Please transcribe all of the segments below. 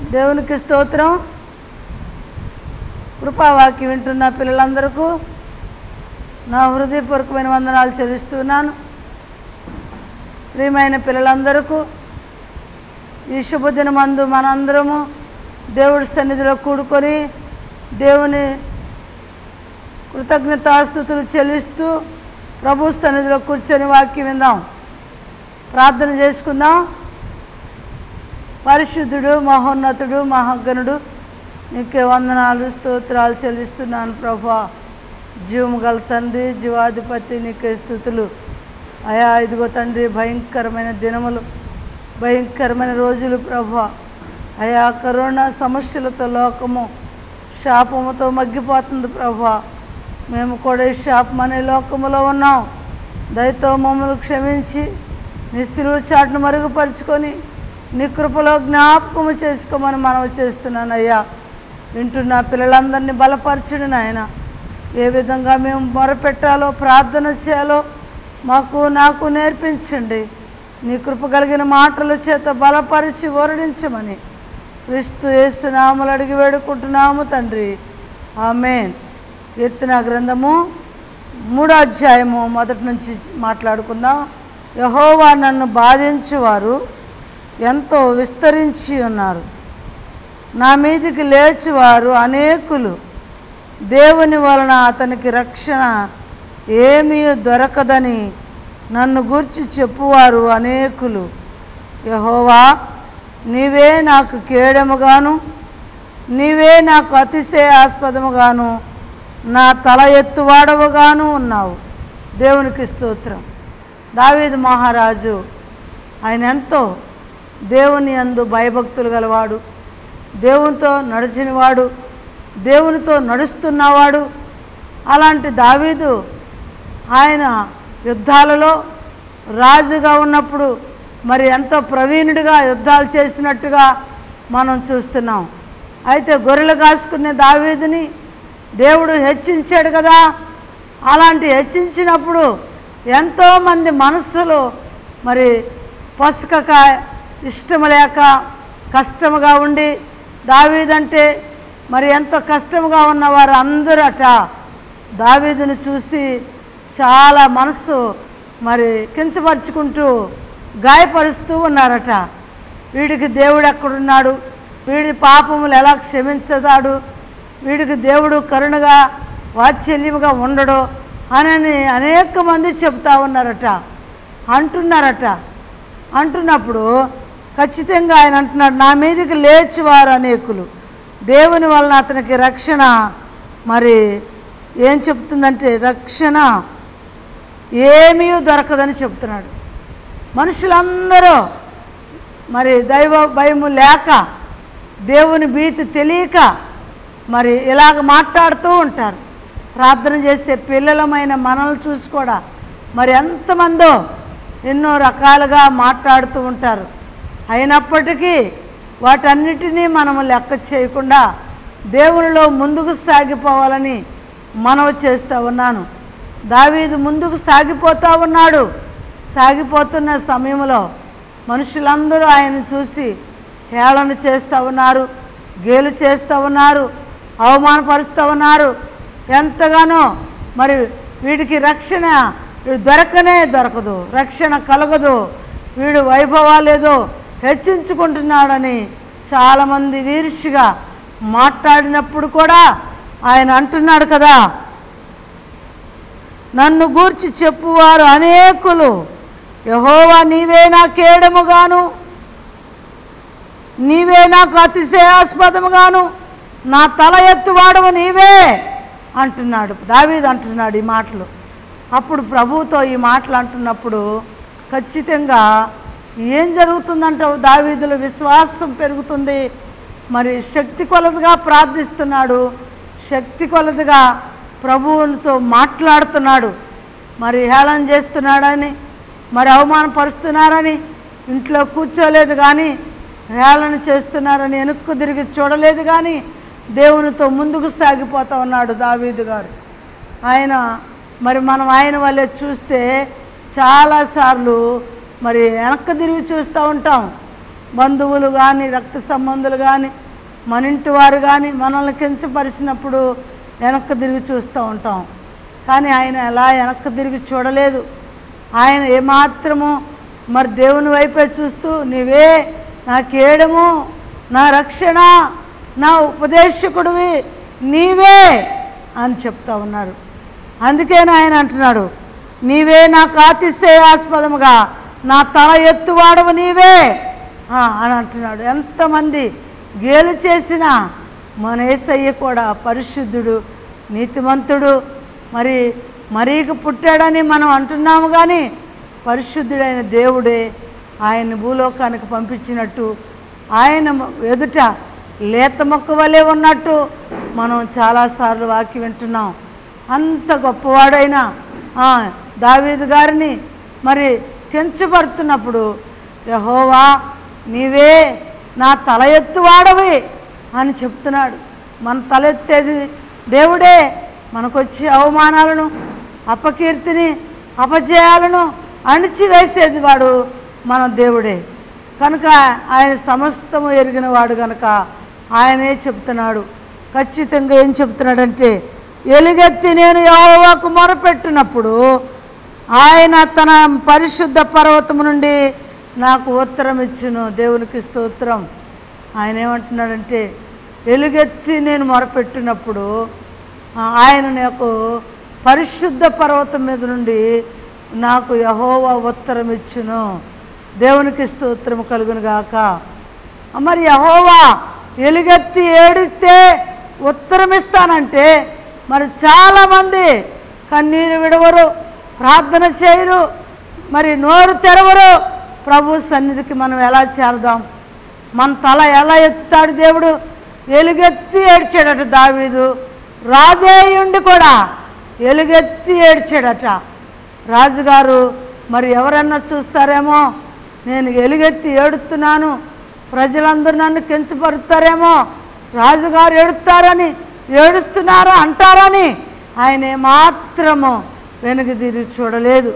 దేవునికి స్తోత్రం కృపావాక్యం వింటున్న పిల్లలందరికీ నా హృదయపూర్వకమైన వందనాలు చెల్లిస్తున్నాను ప్రియమైన పిల్లలందరికీ ఈ శుభదినమందు మనందరము దేవుడి సన్నిధిలో కూడుకొని దేవుని కృతజ్ఞతాస్థుతులు చెల్లిస్తూ ప్రభు సన్నిధిలో కూర్చొని వాక్యం విందాం ప్రార్థన చేసుకుందాం పరిశుద్ధుడు మహోన్నతుడు మహాగణుడు నీకే వందనాలు స్తోత్రాలు చెల్లిస్తున్నాను ప్రభా జీవము గల తండ్రి జీవాధిపతి నీకే స్థుతులు అయా ఇదిగో తండ్రి భయంకరమైన దినములు భయంకరమైన రోజులు ప్రభా అయా కరోనా సమస్యలతో లోకము శాపముతో మగ్గిపోతుంది ప్రభా మేము కూడా ఈ శాపం అనే లోకములో ఉన్నాం దయతో మమ్మల్ని క్షమించి నీ సిలువు చాటును మరుగుపరుచుకొని నీ కృపలో జ్ఞాపకము చేసుకోమని మనవి చేస్తున్నాను అయ్యా వింటున్న పిల్లలందరినీ బలపరచుడు నాయన ఏ విధంగా మేము మొరపెట్టాలో ప్రార్థన చేయాలో మాకు నాకు నేర్పించండి నీ కృప కలిగిన మాటల చేత బలపరిచి ఓరడించమని క్రీస్తు యేసునామలు అడిగి వేడుకుంటున్నాము తండ్రి ఆమెన్ కీర్తన గ్రంథము మూడో అధ్యాయము మొదటి నుంచి మాట్లాడుకుందాం యహోవా నన్ను బాధించువారు ఎంతో విస్తరించి ఉన్నారు నా మీదికి లేచివారు అనేకులు దేవుని వలన అతనికి రక్షణ ఏమీ దొరకదని నన్ను గూర్చి చెప్పువారు అనేకులు యహోవా నీవే నాకు కేడముగాను నీవే నాకు అతిశయాస్పదముగాను నా తల ఎత్తువాడవుగాను ఉన్నావు దేవునికి స్తోత్రం దావీదు మహారాజు ఆయన ఎంతో దేవుని అందు భయభక్తులు గలవాడు దేవునితో నడిచినవాడు దేవునితో నడుస్తున్నవాడు అలాంటి దావీదు ఆయన యుద్ధాలలో రాజుగా ఉన్నప్పుడు మరి ఎంతో ప్రవీణుడిగా యుద్ధాలు చేసినట్టుగా మనం చూస్తున్నాం అయితే గొర్రెలు కాసుకునే దావీదుని దేవుడు హెచ్చించాడు కదా అలాంటి హెచ్చించినప్పుడు ఎంతోమంది మనస్సులో మరి పొసకక ఇష్టం లేక కష్టముగా ఉండి దావీదంటే మరి ఎంతో కష్టముగా ఉన్నవారు అందరట దావీదును చూసి చాలా మనసు మరి కించపరుచుకుంటూ గాయపరుస్తూ ఉన్నారట వీడికి దేవుడు ఎక్కడున్నాడు వీడి పాపములు ఎలా క్షమించదాడు వీడికి దేవుడు కరుణగా వాత్సల్యముగా ఉండడు అని అనేక మంది చెప్తా ఉన్నారట అంటున్నారట అంటున్నప్పుడు ఖచ్చితంగా ఆయన అంటున్నాడు నా మీదకి లేచివారు అనేకులు దేవుని వలన అతనికి రక్షణ మరి ఏం చెప్తుందంటే రక్షణ ఏమీ దొరకదని చెప్తున్నాడు మనుషులందరూ మరి దైవ భయము లేక దేవుని భీతి తెలియక మరి ఇలాగ మాట్లాడుతూ ఉంటారు ప్రార్థన చేసే పిల్లలమైన మనల్ని చూసి కూడా మరి ఎంతమందో ఎన్నో రకాలుగా మాట్లాడుతూ ఉంటారు అయినప్పటికీ వాటన్నిటినీ మనము లెక్క చేయకుండా దేవునిలో ముందుకు సాగిపోవాలని మనవి చేస్తూ ఉన్నాను దావీదు ముందుకు సాగిపోతూ ఉన్నాడు సాగిపోతున్న సమయంలో మనుషులందరూ ఆయన చూసి హేళన చేస్తూ ఉన్నారు గేలు చేస్తూ ఉన్నారు అవమానపరుస్తూ ఉన్నారు ఎంతగానో మరి వీడికి రక్షణ వీడు దొరకనే దొరకదు రక్షణ కలగదు వీడు వైభవాలేదో హెచ్చించుకుంటున్నాడని చాలామంది వీరిషిగా మాట్లాడినప్పుడు కూడా ఆయన అంటున్నాడు కదా నన్ను గూర్చి చెప్పువారు అనేకులు యహోవా నీవే నా కేడముగాను నీవే నాకు అతిశయాస్పదముగాను నా తల ఎత్తువాడము నీవే అంటున్నాడు దావీదు అంటున్నాడు ఈ మాటలు అప్పుడు ప్రభువుతో ఈ మాటలు అంటున్నప్పుడు ఖచ్చితంగా ఏం జరుగుతుందంటావు దావీదుల విశ్వాసం పెరుగుతుంది మరి శక్తి కొలదిగా ప్రార్థిస్తున్నాడు శక్తి కొలదిగా ప్రభువునితో మాట్లాడుతున్నాడు మరి హేళన చేస్తున్నాడని మరి అవమానపరుస్తున్నారని ఇంట్లో కూర్చోలేదు కానీ హేళన చేస్తున్నారని వెనుక్కు తిరిగి చూడలేదు కానీ దేవునితో ముందుకు సాగిపోతా ఉన్నాడు దావీదు గారు ఆయన మరి మనం ఆయన వల్లే చూస్తే చాలాసార్లు మరి వెనక్కి తిరిగి చూస్తూ ఉంటాం బంధువులు కానీ రక్త సంబంధులు కానీ మన ఇంటి వారు కానీ మనల్ని కించపరిచినప్పుడు వెనక్కి తిరిగి చూస్తూ ఉంటాం కానీ ఆయన ఎలా వెనక్కి తిరిగి చూడలేదు ఆయన ఏమాత్రము మరి దేవుని వైపే చూస్తూ నీవే నా కేడము నా రక్షణ నా ఉపదేశకుడివి నీవే అని చెప్తా ఉన్నారు అందుకేనే ఆయన అంటున్నాడు నీవే నాకు అతిశయాస్పదముగా నా తల ఎత్తువాడవు నీవే ఆ, అని అంటున్నాడు ఎంతమంది గేలు చేసినా మన ఏసయ్య కూడా పరిశుద్ధుడు నీతిమంతుడు మరి మరీకి పుట్టాడని మనం అంటున్నాము కానీ పరిశుద్ధుడైన దేవుడే ఆయన భూలోకానికి పంపించినట్టు ఆయన ఎదుట లేత మొక్క వలె ఉన్నట్టు మనం చాలాసార్లు వాక్యం వింటున్నాం అంత గొప్పవాడైన ఆ, దావీదు గారిని మరి కించపడుతున్నప్పుడు యహోవా నీవే నా తల ఎత్తువాడవి అని చెప్తున్నాడు మన తల ఎత్తేది దేవుడే మనకొచ్చే అవమానాలను అపకీర్తిని అపజయాలను అణిచివేసేది వాడు మన దేవుడే కనుక ఆయన సమస్తము ఎరిగిన వాడు కనుక ఆయనే చెప్తున్నాడు ఖచ్చితంగా ఏం చెప్తున్నాడంటే ఎలుగెత్తి నేను యెహోవాకు మొరపెట్టినప్పుడు ఆయన తన పరిశుద్ధ పర్వతము నుండి నాకు ఉత్తరం ఇచ్చును దేవునికి స్తోత్రం ఆయన ఏమంటున్నాడంటే ఎలుగెత్తి నేను మొరపెట్టినప్పుడు ఆ, ఆయన నాకు పరిశుద్ధ పర్వతం మీద నుండి నాకు యహోవా ఉత్తరం ఇచ్చును దేవునికి స్తోత్రం కలుగును గాక మరి యహోవా ఎలుగెత్తి ఏడితే ఉత్తరం ఇస్తానంటే మరి చాలామంది కన్నీరు విడవరు ప్రార్థన చేయరు మరి నోరు తెరవరు ప్రభు సన్నిధికి మనం ఎలా చేరదాం మన తల ఎలా ఎత్తుతాడు దేవుడు ఎలుగెత్తి ఏడ్చాడట దావీదు రాజేయుండి కూడా ఎలుగెత్తి ఏడ్చాడట రాజుగారు మరి ఎవరన్నా చూస్తారేమో నేను ఎలుగెత్తి ఏడుతున్నాను ప్రజలందరూ నన్ను కించపరుస్తారేమో రాజుగారు ఏడుస్తారని ఏడుస్తున్నారా అంటారని ఆయన మాత్రము వెనుక తిరిగి చూడలేదు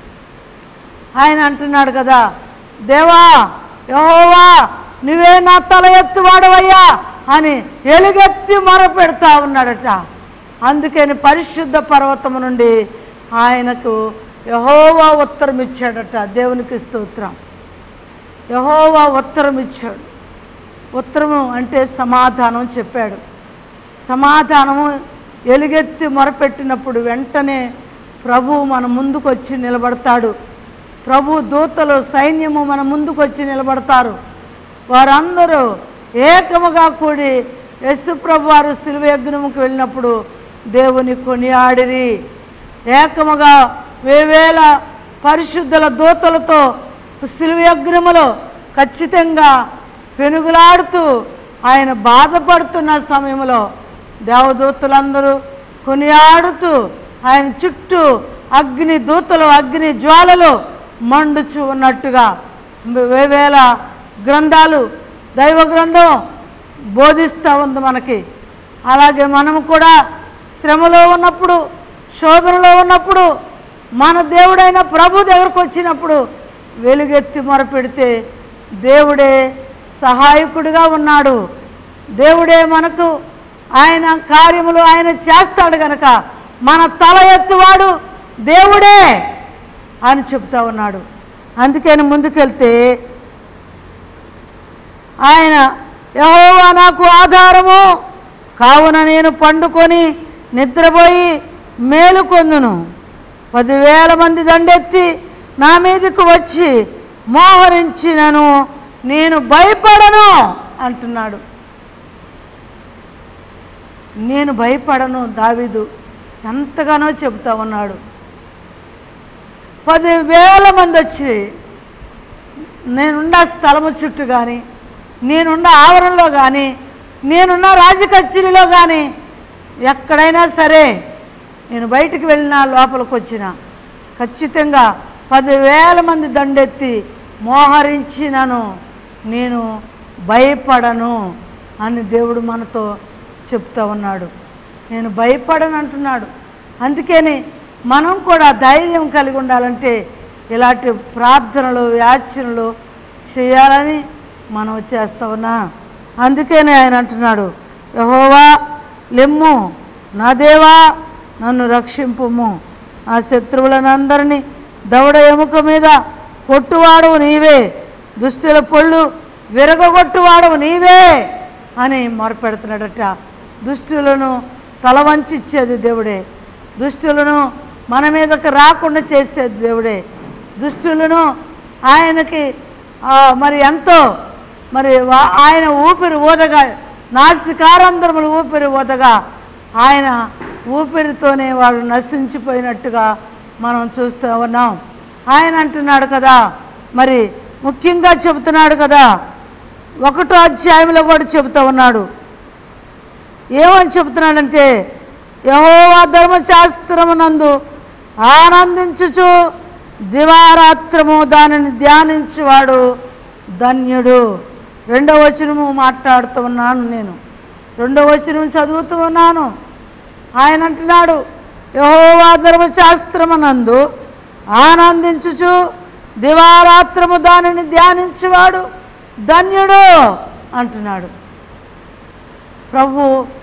ఆయన అంటున్నాడు కదా దేవా యహోవా నువ్వే నా తల ఎత్తువాడవయ్యా అని ఎలుగెత్తి మొరపెడతా ఉన్నాడట అందుకని పరిశుద్ధ పర్వతము నుండి ఆయనకు యహోవా ఉత్తరం ఇచ్చాడట దేవునికి స్తోత్రం యహోవా ఉత్తరం ఇచ్చాడు ఉత్తరము అంటే సమాధానం చెప్పాడు సమాధానము ఎలుగెత్తి మొరపెట్టినప్పుడు వెంటనే ప్రభు మన ముందుకు వచ్చి నిలబడతాడు ప్రభు దూతలు సైన్యము మన ముందుకు వచ్చి నిలబడతారు వారందరూ ఏకముగా కూడి యశు ప్రభు వారు శిలువ యజ్ఞముకు వెళ్ళినప్పుడు దేవుని కొనియాడిరి ఏకముగా వేవేల పరిశుద్ధుల దూతలతో శిలువ యజ్ఞములో ఖచ్చితంగా పెనుగులాడుతూ ఆయన బాధపడుతున్న సమయంలో దేవదూతలందరూ కొనియాడుతూ ఆయన చుట్టూ అగ్ని దూతలు అగ్ని జ్వాలలు మండుచు ఉన్నట్టుగా వేవేల గ్రంథాలు దైవ గ్రంథం బోధిస్తూ ఉంది మనకి అలాగే మనము కూడా శ్రమలో ఉన్నప్పుడు శోధనలో ఉన్నప్పుడు మన దేవుడైన ప్రభు దగ్గరకు వచ్చినప్పుడు వెలుగెత్తి మొరపెడితే దేవుడే సహాయకుడిగా ఉన్నాడు దేవుడే మనకు ఆయన కార్యములు ఆయన చేస్తాడు గనక మన తల ఎత్తువాడు దేవుడే అని చెప్తా ఉన్నాడు అందుకని ముందుకెళ్తే ఆయన యహోవా నాకు ఆధారము కావున నేను పండుకొని నిద్రపోయి మేలుకొందును పదివేల మంది దండెత్తి నా మీదకు వచ్చి మోహరించినను నేను భయపడను అంటున్నాడు నేను భయపడను దావీదు ఎంతగానో చెబుతా ఉన్నాడు పదివేల మంది వచ్చి నేనున్న స్థలము చుట్టూ కానీ నేనున్న ఆవరణలో కానీ నేనున్న రాజకచేరీలో కానీ ఎక్కడైనా సరే నేను బయటికి వెళ్ళినా లోపలికి వచ్చిన ఖచ్చితంగా పదివేల మంది దండెత్తి మోహరించినను నేను భయపడను అని దేవుడు మనతో చెప్తా ఉన్నాడు నేను భయపడను అంటున్నాడు అందుకని మనం కూడా ధైర్యం కలిగి ఉండాలంటే ఇలాంటి ప్రార్థనలు యాచనలు చేయాలని మనం చేస్తా ఉన్నా అందుకనే ఆయన అంటున్నాడు యహోవా లెమ్ము నా దేవా నన్ను రక్షింపుము నా శత్రువులనందరినీ దవడ ఎముక మీద కొట్టువాడవు నీవే దుష్టుల పొళ్ళు విరగొట్టువాడవు నీవే అని మొరపెడుతున్నాడట దుష్టులను తల వంచి ఇచ్చేది దేవుడే దుష్టులను మన మీదకి రాకుండా చేసేది దేవుడే దుష్టులను ఆయనకి ఆ, మరి ఎంతో మరి వా- ఆయన ఊపిరి ఊదగా నాసికారంధ్రములు ఊపిరి ఊదగా ఆయన ఊపిరితోనే వాడు నశించిపోయినట్టుగా మనం చూస్తూ ఉన్నాం ఆయన అంటున్నాడు కదా మరి ముఖ్యంగా చెబుతున్నాడు కదా ఒకటో అధ్యాయంలో కూడా చెబుతూ ఉన్నాడు ఏమని చెబుతున్నాడంటే యహోవా ధర్మశాస్త్రమునందు ఆనందించుచు దివారాత్రము దానిని ధ్యానించువాడు ధన్యుడు రెండవ వచనము మాట్లాడుతూ ఉన్నాను నేను రెండవ వచనం చదువుతూ ఉన్నాను ఆయన అంటున్నాడు యహోవా ధర్మశాస్త్రమునందు ఆనందించుచు దివారాత్రము దానిని ధ్యానించువాడు ధన్యుడు అంటున్నాడు ప్రభు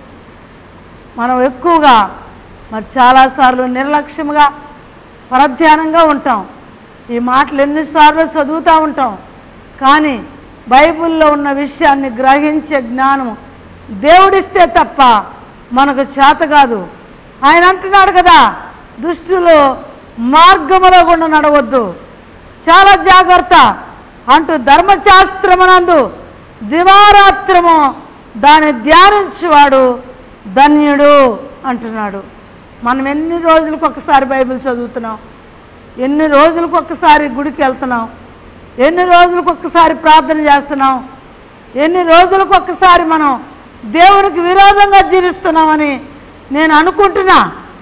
మనం ఎక్కువగా మరి చాలాసార్లు నిర్లక్ష్యంగా పరధ్యానంగా ఉంటాం ఈ మాటలు ఎన్నిసార్లు చదువుతూ ఉంటాం కానీ బైబిల్లో ఉన్న విషయాన్ని గ్రహించే జ్ఞానం దేవుడిస్తే తప్ప మనకు చేత కాదు ఆయన అంటున్నాడు కదా దుష్టులు మార్గములో గుండా నడవద్దు చాలా జాగ్రత్త అంటూ ధర్మశాస్త్రమునందు దివారాత్రము దాన్ని ధ్యానించువాడు ధన్యుడు అంటున్నాడు మనం ఎన్ని రోజులకు ఒకసారి బైబిల్ చదువుతున్నాం ఎన్ని రోజులకు ఒక్కసారి గుడికి వెళ్తున్నాం ఎన్ని రోజులకు ఒక్కసారి ప్రార్థన చేస్తున్నాం ఎన్ని రోజులకు ఒక్కసారి మనం దేవునికి విరోధంగా జీవిస్తున్నామని నేను అనుకుంటున్నా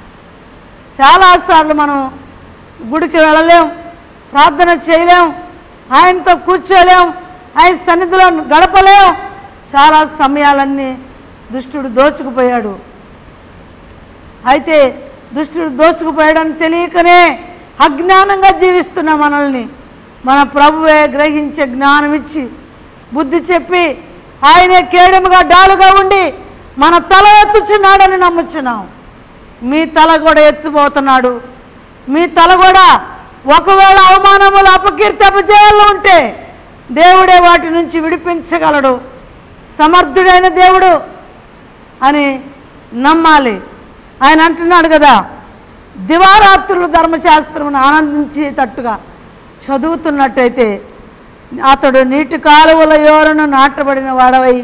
చాలాసార్లు మనం గుడికి వెళ్ళలేం ప్రార్థన చేయలేం ఆయనతో కూర్చోలేం ఆయన సన్నిధిలో గడపలేం చాలా సమయాలన్నీ దుష్టుడు దోచుకుపోయాడు అయితే దుష్టుడు దోసుకుపోయాడని తెలియకనే అజ్ఞానంగా జీవిస్తున్న మనల్ని మన ప్రభువే గ్రహించే జ్ఞానం ఇచ్చి బుద్ధి చెప్పి ఆయనే కేడముగా డాలుగా ఉండి మన తల ఎత్తుచున్నాడని నమ్ముచున్నాం మీ తల కూడా ఎత్తిపోతున్నాడు మీ తల కూడా ఒకవేళ అవమానములు అపకీర్తి అపజయాల్లో ఉంటే దేవుడే వాటి నుంచి విడిపించగలడు సమర్థుడైన దేవుడు అని నమ్మాలి ఆయన అంటున్నాడు కదా దివారాత్రులు ధర్మశాస్త్రమును ఆనందించేటట్టుగా చదువుతున్నట్టయితే అతడు నీటి కాలువల యోరను నాటబడిన వాడవై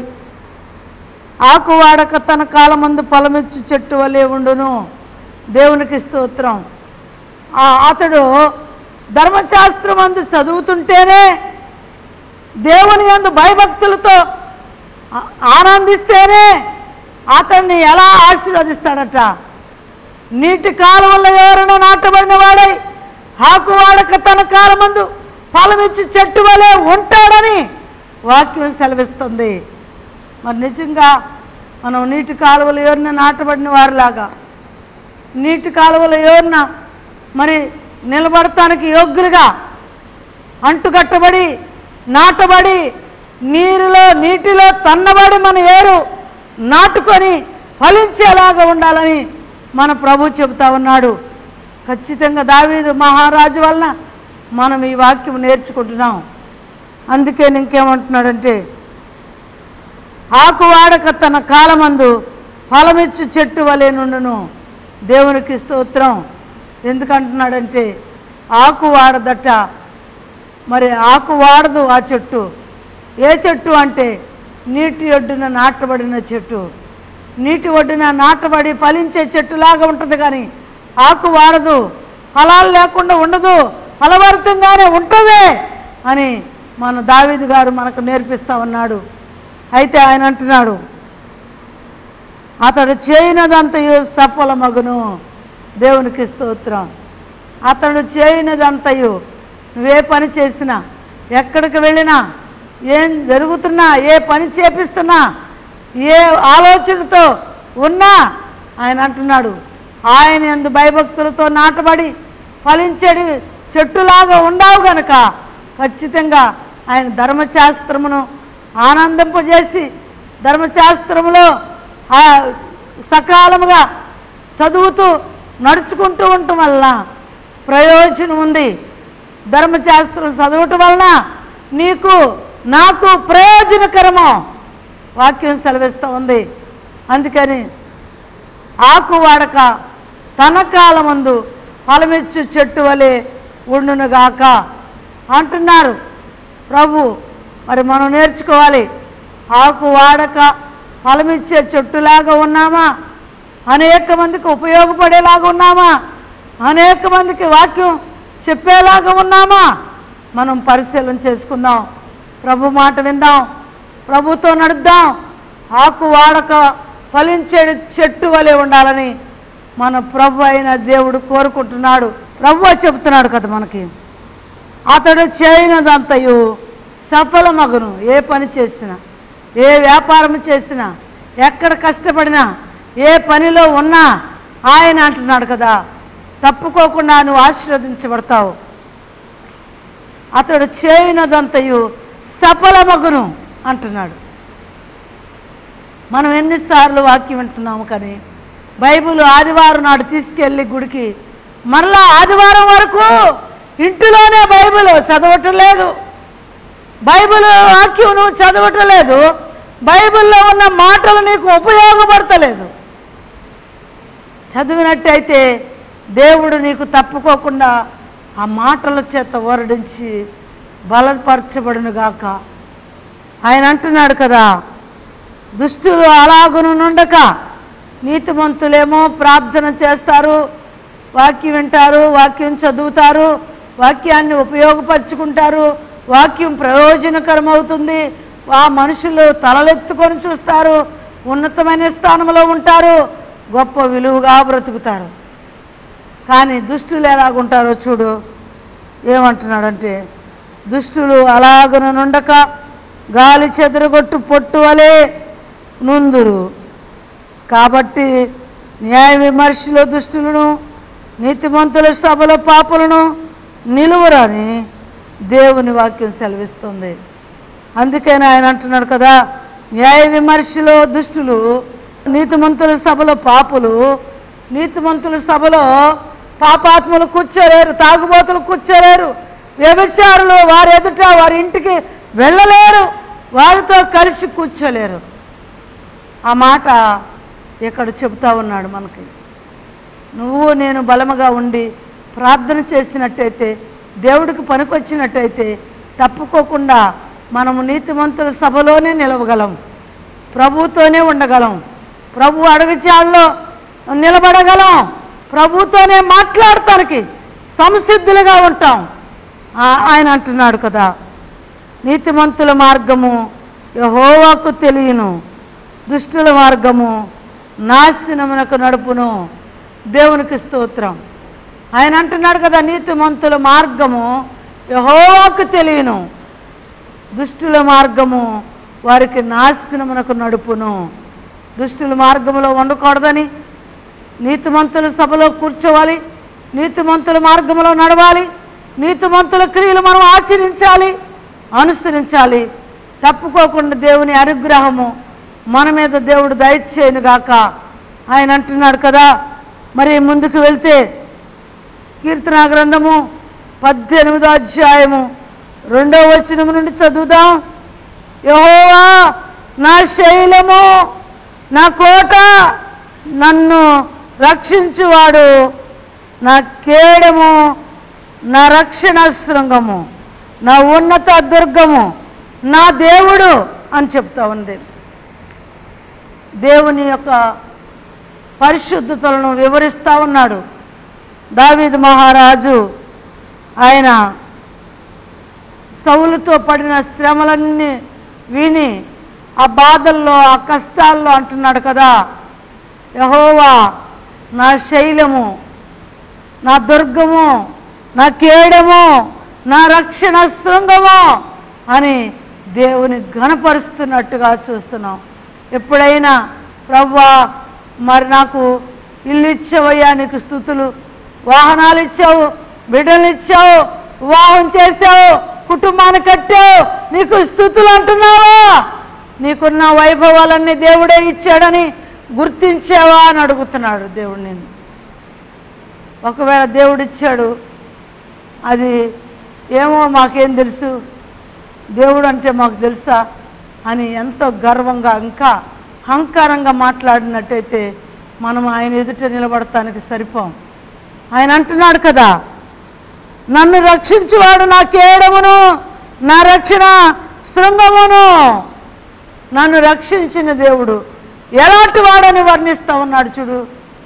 ఆకు వాడక తన కాలమందు ఫలమిచ్చు చెట్టు వలె ఉండును దేవునికి స్తోత్రం ఆ అతడు ధర్మశాస్త్రం అందు చదువుతుంటేనే దేవుని యందు భయభక్తులతో ఆ- ఆనందిస్తేనే అతన్ని ఎలా ఆశీర్వదిస్తాడట నీటి కాలువల్లో ఎవరైనా నాటబడిన వాడై ఆకు వాడక తన కాలమందు ఫలమిచ్చి చెట్టు వలె ఉంటాడని వాక్యం సెలవిస్తుంది మరి నిజంగా మనం నీటి కాలువలు ఎవరిన నాటబడిన వారిలాగా నీటి కాలువలు ఎవరిన మరి నిలబడటానికి యోగ్యులుగా అంటుకట్టబడి నాటబడి నీరులో నీటిలో తన్నబడి మన ఏరు నాటుకొని ఫలించేలాగా ఉండాలని మన ప్రభు చెబుతా ఉన్నాడు ఖచ్చితంగా దావీదు మహారాజు వలన మనం ఈ వాక్యం నేర్చుకుంటున్నాం అందుకే ఇంకేమంటున్నాడంటే ఆకు వాడక తన కాలమందు ఫలమిచ్చు చెట్టు వలె నుండును దేవునికి స్తోత్రం ఎందుకంటున్నాడంటే ఆకు వాడదట మరి ఆకు వాడదు ఆ చెట్టు ఏ చెట్టు అంటే నీటి ఒడ్డున నాటబడిన చెట్టు నీటి ఒడ్డున నాటబడి ఫలించే చెట్టులాగా ఉంటుంది కానీ ఆకు వాడదు ఫలాలు లేకుండా ఉండదు ఫలభరితంగానే ఉంటుంది అని మన దావీదు గారు మనకు నేర్పిస్తా ఉన్నాడు అయితే ఆయన అంటున్నాడు అతడు చేయనదంతయు సఫలమగును దేవునికి స్తోత్రం అతడు చేయనదంతయు నువ్వే పని చేసినా ఎక్కడికి వెళ్ళినా ఏం జరుగుతున్నా ఏ పని చేపిస్తున్నా ఏ ఆలోచనతో ఉన్నా ఆయన అంటున్నాడు ఆయన ఎందు భయభక్తులతో నాటబడి ఫలించడి చెట్టులాగా ఉండవు గనక ఖచ్చితంగా ఆయన ధర్మశాస్త్రమును ఆనందింపజేసి ధర్మశాస్త్రంలో ఆ సకాలముగా చదువుతూ నడుచుకుంటూ ఉండటం వలన ప్రయోజనం ఉంది ధర్మశాస్త్రం చదవటం వలన నీకు నాకు ప్రయోజనకరము వాక్యం సెలవిస్తూ ఉంది అందుకని ఆకు వాడక తన కాలమందు ఫలమిచ్చు చెట్టు వలె ఉండునుగాక అంటున్నారు ప్రభు మరి మనం నేర్చుకోవాలి ఆకు వాడక ఫలమిచ్చే చెట్టులాగా ఉన్నామా అనేక మందికి ఉపయోగపడేలాగా ఉన్నామా అనేక మందికి వాక్యం చెప్పేలాగా ఉన్నామా మనం పరిశీలన చేసుకుందాం ప్రభు మాట విందాం ప్రభుతో నడుద్దాం ఆకు వాడక ఫలించే చెట్టు వలె ఉండాలని మన ప్రభు అయిన దేవుడు కోరుకుంటున్నాడు ప్రభు చెప్తున్నాడు కదా మనకి అతడు చేయనదంతయు సఫలమగును ఏ పని చేసినా ఏ వ్యాపారం చేసినా ఎక్కడ కష్టపడినా ఏ పనిలో ఉన్నా ఆయన అంటున్నాడు కదా తప్పుకోకుండా నువ్వు ఆశీర్వదించబడతావు అతడు చేయనదంతయు సఫలమగును అంటున్నాడు మనం ఎన్నిసార్లు వాక్యం వింటున్నాము కానీ బైబిల్ ఆదివారం నాడు తీసుకెళ్ళి గుడికి మరలా ఆదివారం వరకు ఇంటిలోనే బైబిల్ చదవటం లేదు బైబిల్ వాక్యం నువ్వు చదవటం లేదు బైబిల్లో ఉన్న మాటలు నీకు ఉపయోగపడతలేదు చదివినట్టయితే దేవుడు నీకు తప్పుకోకుండా ఆ మాటల చేత వరడించి బలపరచబడునుగాక ఆయన అంటున్నాడు కదా దుష్టులు అలాగును నుండక నీతిమంతులేమో ప్రార్థన చేస్తారు వాక్యం వింటారు వాక్యం చదువుతారు వాక్యాన్ని ఉపయోగపరుచుకుంటారు వాక్యం ప్రయోజనకరమవుతుంది ఆ మనుషులు తలలెత్తుకొని చూస్తారు ఉన్నతమైన స్థానంలో ఉంటారు గొప్ప విలువగా బ్రతుకుతారు కానీ దుష్టులు ఎలాగుంటారో చూడు ఏమంటున్నాడంటే దుష్టులు అలాగన నుండక గాలి చెదరగొట్టు పొట్టు వలె నుందురు కాబట్టి న్యాయ విమర్శలో దుష్టులను నీతిమంతుల సభలో పాపులను నిలువరని దేవుని వాక్యం సెలవిస్తుంది అందుకని ఆయన అంటున్నాడు కదా న్యాయ విమర్శలో దుష్టులు నీతిమంతుల సభలో పాపులు నీతిమంతుల సభలో పాపాత్ములు కూర్చోలేరు తాగుబోతులు కూర్చోలేరు వ్యభిచారులు వారి ఎదుట వారి ఇంటికి వెళ్ళలేరు వారితో కలిసి కూర్చోలేరు ఆ మాట ఇక్కడ చెబుతా ఉన్నాడు మనకి నువ్వు నేను బలముగా ఉండి ప్రార్థన చేసినట్టయితే దేవుడికి పనికొచ్చినట్టయితే తప్పుకోకుండా మనము నీతిమంతుల సభలోనే నిలవగలం ప్రభుతోనే ఉండగలం ప్రభు అడుగుచాల్లో నిలబడగలం ప్రభుతోనే మాట్లాడటానికి సంసిద్ధులుగా ఉంటాం ఆ- ఆయన అంటున్నాడు కదా నీతిమంతుల మార్గము యహోవాకు తెలియను దుష్టుల మార్గము నాశనమునకు నడుపును దేవునికి స్తోత్రం ఆయన అంటున్నాడు కదా నీతిమంతుల మార్గము యహోవాకు తెలియను దుష్టుల మార్గము వారికి నాశనమునకు నడుపును దుష్టుల మార్గములో ఉండకూడదని నీతిమంతుల సభలో కూర్చోవాలి నీతిమంతుల మార్గంలో నడవాలి నీతిమంతుల క్రియలు మనం ఆచరించాలి అనుసరించాలి తప్పుకోకుండా దేవుని అనుగ్రహము మన మీద దేవుడు దయచేయనుగాక ఆయన అంటున్నాడు కదా మరి ముందుకు వెళ్తే కీర్తనా గ్రంథము పద్దెనిమిదో అధ్యాయము రెండో వచనము నుండి చదువుదాం యహోవా నా శైలము నా కోట నన్ను రక్షించువాడు నా కేడము నా రక్షణ శృంగము నా ఉన్నత దుర్గము నా దేవుడు అని చెప్తా ఉంది దేవుని యొక్క పరిశుద్ధతలను వివరిస్తూ ఉన్నాడు దావీదు మహారాజు ఆయన సౌలుతో పడిన శ్రమలన్నీ విని ఆ బాధల్లో ఆ కష్టాల్లో అంటున్నాడు కదా యహోవా నా శైలము నా దుర్గము నా కేడము నా రక్షణ శృంగము అని దేవుని ఘనపరుస్తున్నట్టుగా చూస్తున్నాం ఎప్పుడైనా ప్రవ్వా మరి నాకు ఇల్లు ఇచ్చావయ్యా నీకు స్థుతులు వాహనాలు ఇచ్చావు బిడ్డలు ఇచ్చావు వివాహం చేసావు కుటుంబాన్ని కట్టావు నీకు స్థుతులు అంటున్నావా నీకున్న వైభవాలన్నీ దేవుడే ఇచ్చాడని గుర్తించావా అని అడుగుతున్నాడు దేవుడు నేను ఒకవేళ దేవుడు ఇచ్చాడు అది ఏమో మాకేం తెలుసు దేవుడు అంటే మాకు తెలుసా అని ఎంతో గర్వంగా ఇంకా అహంకారంగా మాట్లాడినట్టయితే మనం ఆయన ఎదుట నిలబడటానికి సరిపోం ఆయన అంటున్నాడు కదా నన్ను రక్షించువాడు నా కేడమును నా రక్షణ శృంగమును నన్ను రక్షించిన దేవుడు ఎలాంటి వాడని వర్ణిస్తూ ఉన్నాడు చూడు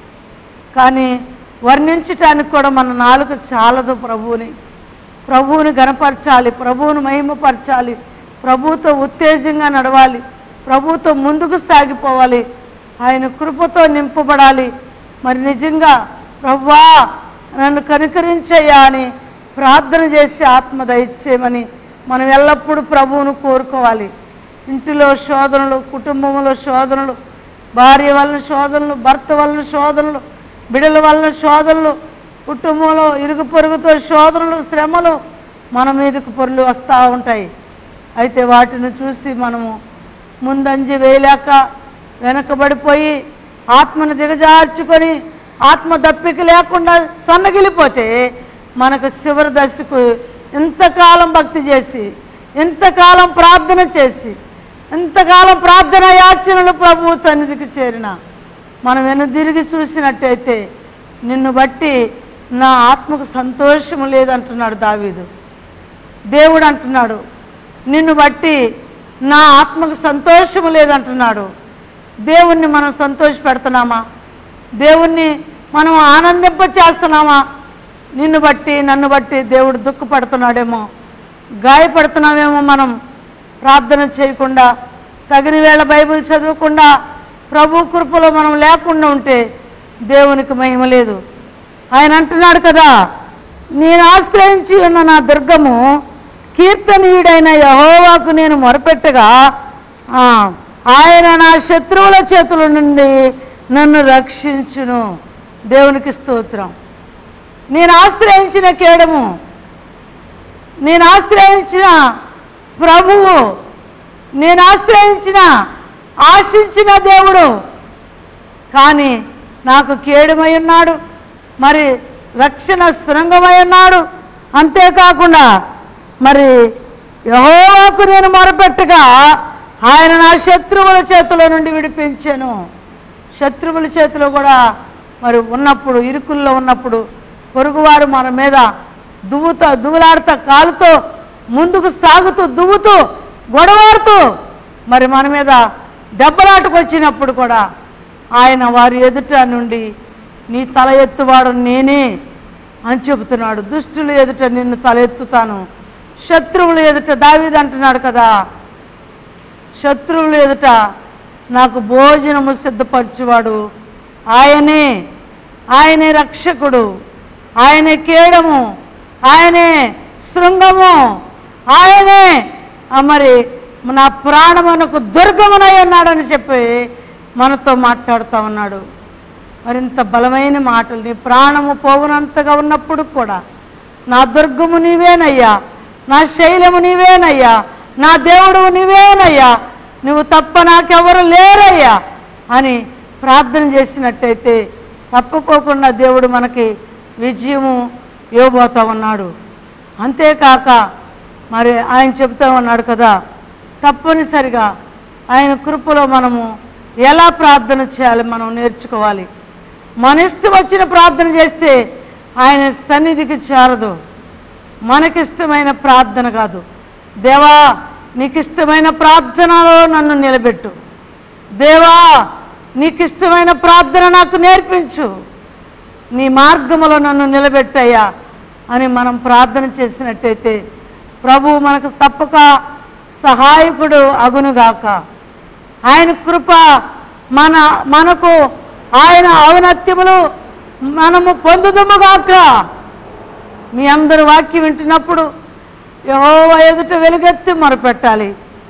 కానీ వర్ణించటానికి కూడా మన నాలుక చాలదు ప్రభువుని ప్రభువుని గనపరచాలి ప్రభువుని మహిమపరచాలి ప్రభువుతో ఉత్తేజంగా నడవాలి ప్రభువుతో ముందుకు సాగిపోవాలి ఆయన కృపతో నింపబడాలి మరి నిజంగా ప్రభువా నన్ను కనుకరించయ్యా అని ప్రార్థన చేసి ఆత్మ దయచేయమని మనం ఎల్లప్పుడూ ప్రభువును కోరుకోవాలి ఇంటిలో శోధనలు కుటుంబంలో శోధనలు భార్య వలన శోధనలు భర్త వలన శోధనలు బిడల వలన శోధనలు కుటుంబంలో ఇరుగు పొరుగుతో శోధనలు శ్రమలు మన మీదకు పొరులు వస్తూ ఉంటాయి అయితే వాటిని చూసి మనము ముందంజి వేయలేక వెనకబడిపోయి ఆత్మను దిగజార్చుకొని ఆత్మ దప్పిక లేకుండా సన్నగిలిపోతే మనకు చివరి దశకు ఎంతకాలం భక్తి చేసి ఎంతకాలం ప్రార్థన చేసి ఎంతకాలం ప్రార్థన యాచనలు ప్రభు సన్నిధికి చేరిన మనం వెనుదిరిగి చూసినట్టయితే నిన్ను బట్టి నా ఆత్మకు సంతోషము లేదంటున్నాడు దావీదు దేవుడు అంటున్నాడు నిన్ను బట్టి నా ఆత్మకు సంతోషము లేదంటున్నాడు దేవుణ్ణి మనం సంతోష పెడుతున్నామా దేవుణ్ణి మనం ఆనందింప చేస్తున్నామా నిన్ను బట్టి నన్ను బట్టి దేవుడు దుఃఖపడుతున్నాడేమో గాయపడుతున్నామేమో మనం ప్రార్థన చేయకుండా తగిన వేళ బైబిల్ చదవకుండా ప్రభు కృపలో మనం లేకుండా ఉంటే దేవునికి మహిమ లేదు ఆయన అంటున్నాడు కదా నేను ఆశ్రయించి ఉన్న నా దుర్గము కీర్తనీయుడైన యహోవాకు నేను మొరపెట్టగా ఆ, ఆయన నా శత్రువుల చేతుల నుండి నన్ను రక్షించును దేవునికి స్తోత్రం నేను ఆశ్రయించిన కేడము నేను ఆశ్రయించిన ప్రభువు నేను ఆశ్రయించిన ఆశించిన దేవుడు కానీ నాకు కేడుమై ఉన్నాడు మరి రక్షణ శృంగమై ఉన్నాడు అంతేకాకుండా మరి యహోవాకు నేను మొరపెట్టగా ఆయన నా శత్రువుల చేతిలో నుండి విడిపించాను శత్రువుల చేతిలో కూడా మరి ఉన్నప్పుడు ఇరుకుల్లో ఉన్నప్పుడు పొరుగువారు మన మీద దువ్వుతో దువ్వులాడుతా కాలుతో ముందుకు సాగుతూ దువ్వుతూ గొడవాడుతూ మరి మన మీద దెబ్బలాటకు వచ్చినప్పుడు కూడా ఆయన వారి ఎదుట నుండి నీ తల ఎత్తువాడు నేనే అని చెబుతున్నాడు దుష్టుల ఎదుట నిన్ను తల ఎత్తుతాను శత్రువుల ఎదుట దావీదు అంటున్నాడు కదా శత్రువుల ఎదుట నాకు భోజనము సిద్ధపరచువాడు ఆయనే ఆయనే రక్షకుడు ఆయనే కేడము ఆయనే శృంగము ఆయనే ఆ మరి నా ప్రాణమునకు దుర్గమునై ఉన్నాడని చెప్పి మనతో మాట్లాడుతూ ఉన్నాడు మరింత బలమైన మాటలు నీ ప్రాణము పోవునంతగా ఉన్నప్పుడు కూడా నా దుర్గము నీవేనయ్యా నా శైలము నీవేనయ్యా నా దేవుడు నీవేనయ్యా నువ్వు తప్ప నాకెవరు లేరయ్యా అని ప్రార్థన చేసినట్టయితే తప్పుకోకుండా దేవుడు మనకి విజయము ఇవ్వబోతా ఉన్నాడు అంతేకాక మరి ఆయన చెప్తా ఉన్నాడు కదా తప్పనిసరిగా ఆయన కృపలో మనము ఎలా ప్రార్థన చేయాలి మనం నేర్చుకోవాలి మన ఇష్టం వచ్చిన ప్రార్థన చేస్తే ఆయన సన్నిధికి చేరదు మనకిష్టమైన ప్రార్థన కాదు దేవా నీకు ఇష్టమైన ప్రార్థనలో నన్ను నిలబెట్టు దేవా నీకు ఇష్టమైన ప్రార్థన నాకు నేర్పించు నీ మార్గములో నన్ను నిలబెట్టయ్యా అని మనం ప్రార్థన చేసినట్టయితే ప్రభు మనకు తప్పక సహాయకుడు అగునుగాక ఆయన కృప మన మనకు ఆయన ఔన్నత్యములు మనము పొందుదముగాక మీ అందరు వాక్యం వింటున్నప్పుడు యెహోవా ఎదుట వెలుగెత్తి మొరపెట్టాలి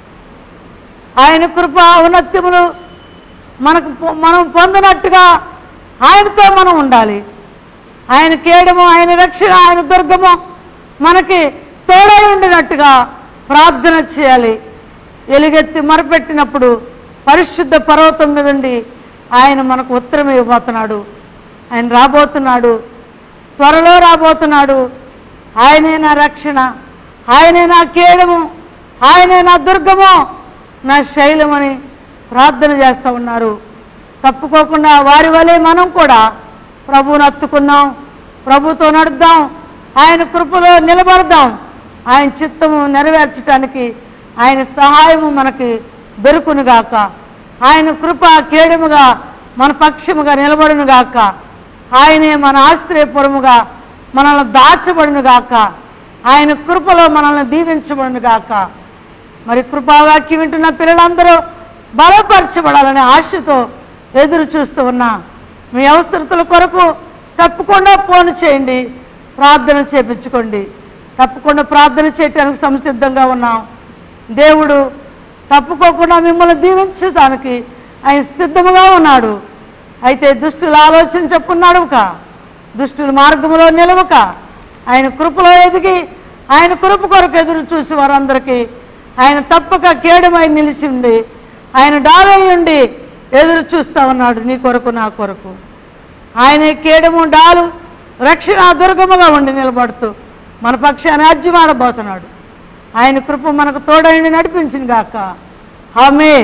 ఆయన కృప ఔన్నత్యములు మనకు పొ- మనం పొందినట్టుగా ఆయనతో మనం ఉండాలి ఆయన కేడము ఆయన రక్షణ ఆయన దుర్గము మనకి తోడై ఉండినట్టుగా ప్రార్థన చేయాలి ఎలుగెత్తి మరపెట్టినప్పుడు పరిశుద్ధ పర్వతం మీద ఉండి ఆయన మనకు ఉత్తరం ఇవ్వబోతున్నాడు ఆయన రాబోతున్నాడు త్వరలో రాబోతున్నాడు ఆయనే నా రక్షణ ఆయనే నా కేడము ఆయనే నా దుర్గము నా శైలమని ప్రార్థన చేస్తూ ఉన్నారు తప్పుకోకుండా వారి వలె మనం కూడా ప్రభువుని హత్తుకుందాం ప్రభుతో నడుద్దాం ఆయన కృపలో నిలబడదాం ఆయన చిత్తము నెరవేర్చడానికి ఆయన సహాయము మనకి దొరుకునుగాక ఆయన కృప కేడముగా మన పక్షముగా నిలబడునుగాక ఆయనే మన ఆశ్రయపురముగా మనల్ని దాచబడునుగాక ఆయన కృపలో మనల్ని దీవించబడునుగాక మరి కృపావాక్యం వింటున్న పిల్లలందరూ బలపరచబడాలనే ఆశతో ఎదురు చూస్తూ ఉన్నా మీ అవసరతల కొరకు తప్పకుండా ఫోన్ చేయండి ప్రార్థన చేపించుకోండి తప్పకుండా ప్రార్థన చేయటానికి సంసిద్ధంగా ఉన్నాం దేవుడు తప్పుకోకుండా మిమ్మల్ని దీవించడానికి ఆయన సిద్ధముగా ఉన్నాడు అయితే దుష్టుల ఆలోచన చెప్పున్నాడు కా దుష్టుల మార్గంలో నిలవక ఆయన కృపలో ఎదిగి ఆయన కృప కొరకు ఎదురు చూసి వారందరికీ ఆయన తప్పక కేడమై నిలిచి ఉండి ఆయన డాలై ఉండి ఎదురు చూస్తా ఉన్నాడు నీ కొరకు నా కొరకు ఆయన కేడము డాలు రక్షణ దుర్గముగా ఉండి నిలబడుతూ మన పక్షాన్ని అజ్యమాడబోతున్నాడు ఆయన కృప మనకు తోడైండి నడిపించింది గాక ఆమె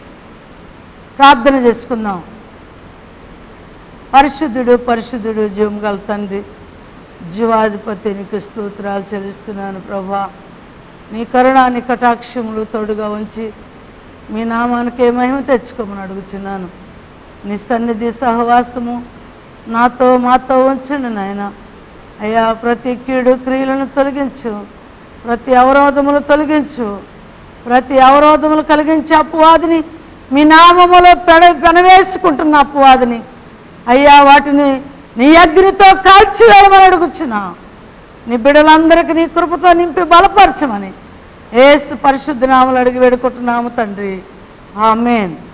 ప్రార్థన చేసుకుందాం పరిశుద్ధుడు పరిశుద్ధుడు జీవగల తండ్రి జీవాధిపతి నీకు స్తోత్రాలు చెల్లిస్తున్నాను ప్రభా నీ కరుణ నీ కటాక్షములు తోడుగా ఉంచి మీ నామానికే మహిమ తెచ్చుకోమని అడుగుచున్నాను నీ సన్నిధి సహవాసము నాతో మాతో ఉంచండి నాయన అయ్యా ప్రతి కీడు క్రియలను తొలగించు ప్రతి అవరోధములు తొలగించు ప్రతి అవరోధములు కలిగించే అపవాదిని మీ నామములో పెడ పెనవేసుకుంటున్న అపవాదిని అయ్యా వాటిని నీ అగ్నితో కాల్చివేయమని అడుగుచున్నా నీ బిడ్డలందరికీ నీ కృపతో నింపి బలపరచమని ఏసు పరిశుద్ధ నామలు అడిగి వేడుకుంటున్నాము తండ్రి ఆమెన్